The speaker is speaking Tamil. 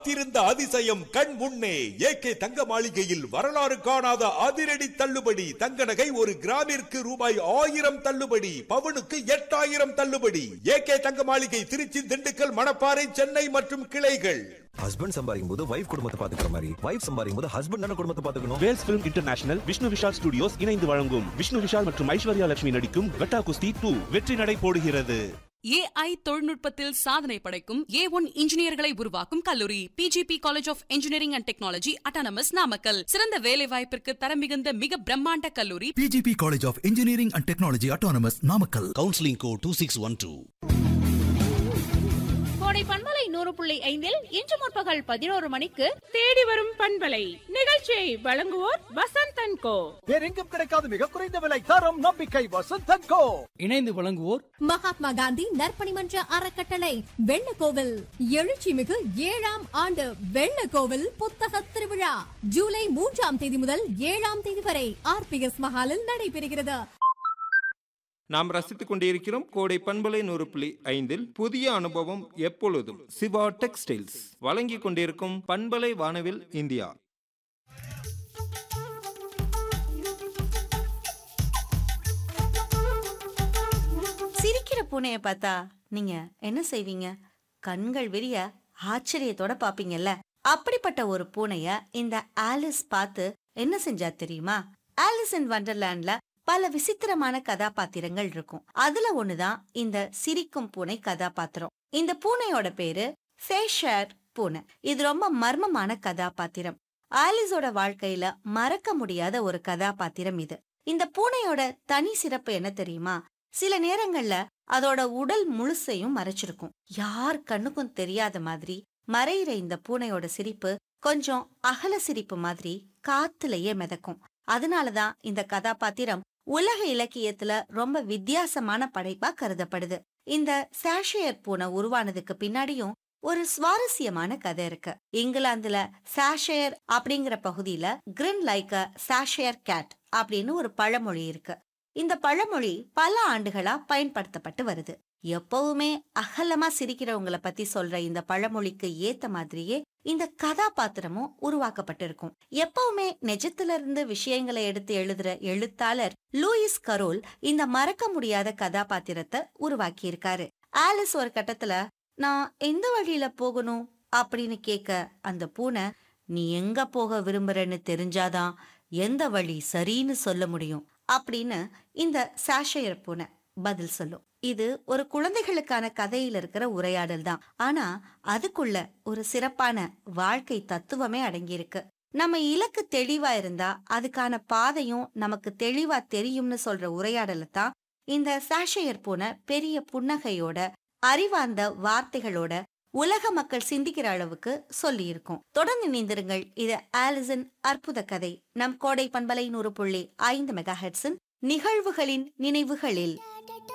திறந்த அதிசயம் கண் முன்னே ஏகே தங்க மாளிகையில் வரலாறு காணாத அதிரடி தள்ளுபடி தங்க நகை ஒரு கிராமிற்கு ரூபாய் ஆயிரம் தள்ளுபடி பவுனுக்கு எட்டாயிரம் தள்ளுபடி ஏகே தங்க மாளிகை திருச்சி திண்டுக்கல் மணப்பாறை சென்னை மற்றும் கிளைகள் ஹஸ்பண்ட் சம்பாதிக்கும் போது வைஃப் குடும்பத்தை பாத்துக்கிற மாதிரி வைஃப் சம்பாதிக்கும் போது ஹஸ்பண்ட் தானே குடும்பத்தை பாத்துக்கணும் Vels film international Vishnu Vishal studios இணைந்து வழங்கும் விஷ்ணு விஷால் மற்றும் ஐஸ்வர்யா லட்சுமி நடிக்கும் கட்டா குஸ்தி டூ வெற்றி நடை போடுகிறது ஏஐ தொழில்நுட்பத்தில் சாதனை படைக்கும் ஏ ஒன் இன்ஜினியர்களை உருவாக்கும் கல்லூரி PGP college of engineering and technology autonomous Namakkal சிறந்த வேலை வாய்ப்பிற்கு தரம் மிகுந்த மிக பிரம்மாண்ட கல்லூரி PGP College of Engineering and Technology Autonomous Namakkal. Counselling code two six one two Kodai பண்பலை நூறு புள்ளி ஐந்தில் இன்று முற்பகல் பதினோரு மணிக்கு தேடி வரும் பண்பலை நிகழ்ச்சியை வழங்குவோர் வசந்த் அண்ட் கோ வேறெங்கும் கிடைக்காத மிக குறைந்த விலை தரம் நம்பிக்கை வசந்தன் கோ இணைந்து வழங்குவோர் மகாத்மா காந்தி நற்பணிமன்ற அறக்கட்டளை வெள்ளக்கோவில் எழுச்சிமிகு ஏழாம் ஆண்டு வெள்ளக்கோவில் புத்தக திருவிழா ஜூலை மூன்றாம் தேதி முதல் ஏழாம் தேதி வரை ஆர்பிஎஸ் மஹாலில் நடைபெறுகிறது நாம் ரசித்துக் கொண்டிருக்கிறோம் கோடை பண்பலை நூறு புள்ளி ஐந்தில் புதிய அனுபவம் எப்பொழுதும் சிவா டெக்ஸ்டைல்ஸ் வழங்கிக் கொண்டிருக்கும் பண்பலை வானவில் இந்தியா சிரிக்கிற பூனைய பார்த்தா நீங்க என்ன செய்வீங்க கண்கள் விரிய ஆச்சரியத்தோட பாப்பீங்கல்ல அப்படிப்பட்ட ஒரு பூனைய இந்த ஆலிஸ் பார்த்து என்ன செஞ்சா தெரியுமா ஆலிஸ் இன் வண்டர்லேண்ட்ல பல விசித்திரமான கதாபாத்திரங்கள் இருக்கும் அதுல ஒண்ணுதான் இந்த சிரிக்கும் பூனை கதாபாத்திரம் இந்த பூனையோட பேரு ஃபேஷர் பூனை இது ரொம்ப மர்மமான கதாபாத்திரம் ஆலிஸோட வாழ்க்கையில மறக்க முடியாத ஒரு கதாபாத்திரம் இது இந்த பூனையோட தனி சிறப்பு என்ன தெரியுமா சில நேரங்கள்ல அதோட உடல் முழுசையும் மறைச்சிருக்கும் யார் கண்ணுக்கும் தெரியாத மாதிரி மறையிற இந்த பூனையோட சிரிப்பு கொஞ்சம் அகல சிரிப்பு மாதிரி காத்துலயே மிதக்கும் அதனாலதான் இந்த கதாபாத்திரம் உலக இலக்கியத்துல ரொம்ப வித்தியாசமான படைப்பா கருதப்படுது இந்த சாஷியர் பூனை உருவானதுக்கு பின்னாடியும் ஒரு சுவாரஸ்யமான கதை இருக்கு இங்கிலாந்துல சாஷயர் அப்படிங்கிற பகுதியில grin like a Cheshire cat அப்படின்னு ஒரு பழமொழி இருக்கு இந்த பழமொழி பல ஆண்டுகளா பயன்படுத்தப்பட்டு வருது எப்பவுமே அகலமா சிரிக்கிறவங்கள பத்தி சொல்ற இந்த பழமொழிக்கு ஏத்த மாதிரியே இந்த கதாபாத்திரமும் உருவாக்கப்பட்டிருக்கும் எப்பவுமே நிஜத்துல இருந்து விஷயங்களை எடுத்து எழுதுற எழுத்தாளர் லூயிஸ் கரோல் இந்த மறக்க முடியாத கதாபாத்திரத்தை உருவாக்கி இருக்காரு ஆலிஸ் ஒரு கட்டத்துல நான் எந்த வழியில போகணும் அப்படின்னு கேட்க அந்த பூனை நீ எங்க போக விரும்புறன்னு தெரிஞ்சாதான் எந்த வழி சரின்னு சொல்ல முடியும் அப்படின்னு இந்த சாஷையர் பூனை பதில் சொல்லும் இது ஒரு குழந்தைகளுக்கான கதையில இருக்கிற உரையாடல் தான் ஆனா அதுக்குள்ள ஒரு சிறப்பான வாழ்க்கை தத்துவமே அடங்கியிருக்கு நம்ம இலக்கு தெளிவா இருந்தா அதுக்கான பாதையும் நமக்கு தெளிவா தெரியும்னு சொல்ற உரையாடலை தான் இந்த சாஷையர் பூனை பெரிய புன்னகையோட அறிவார்ந்த வார்த்தைகளோட உலக மக்கள் சிந்திக்கிற அளவுக்கு சொல்லி இருக்கும் தொடர்ந்து இணைந்திருங்கள் இது ஆலிசன் அற்புத கதை நம் கோடை பண்பலை நூறு புள்ளி ஐந்து மெகா நிகழ்வுகளின் நினைவுகளில்